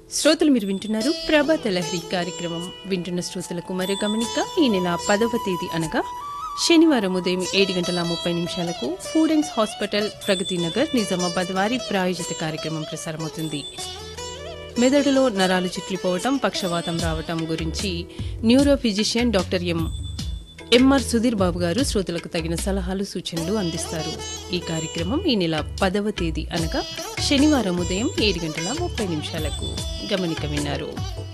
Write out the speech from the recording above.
శ్రోతలు మీరు వింటున్నారు ప్రభాత లహరి కార్యక్రమం వింటున్న శ్రోతలకు మరో గమనిక ఈ నెల పదవ తేదీ అనగా శనివారం ఉదయం ఏడు గంటల ముప్పై నిమిషాలకు ఫూడెన్స్ హాస్పిటల్ ప్రగతి నగర్ నిజామాబాద్ వారి ప్రాయోజిత కార్యక్రమం ప్రసారమవుతుంది మెదడులో నరాలు చిట్లిపోవటం పక్షవాతం రావటం గురించి neuro physician doctor M MR Sudheer Babu garu శ్రోతలకు తగిన సలహాలు సూచనలు అందిస్తారు ఈ కార్యక్రమం ఈ నెల పదవ తేదీ అనగా శనివారం ఉదయం ఏడు గంటల ముప్పై నిమిషాలకు గమనిక విన్నారు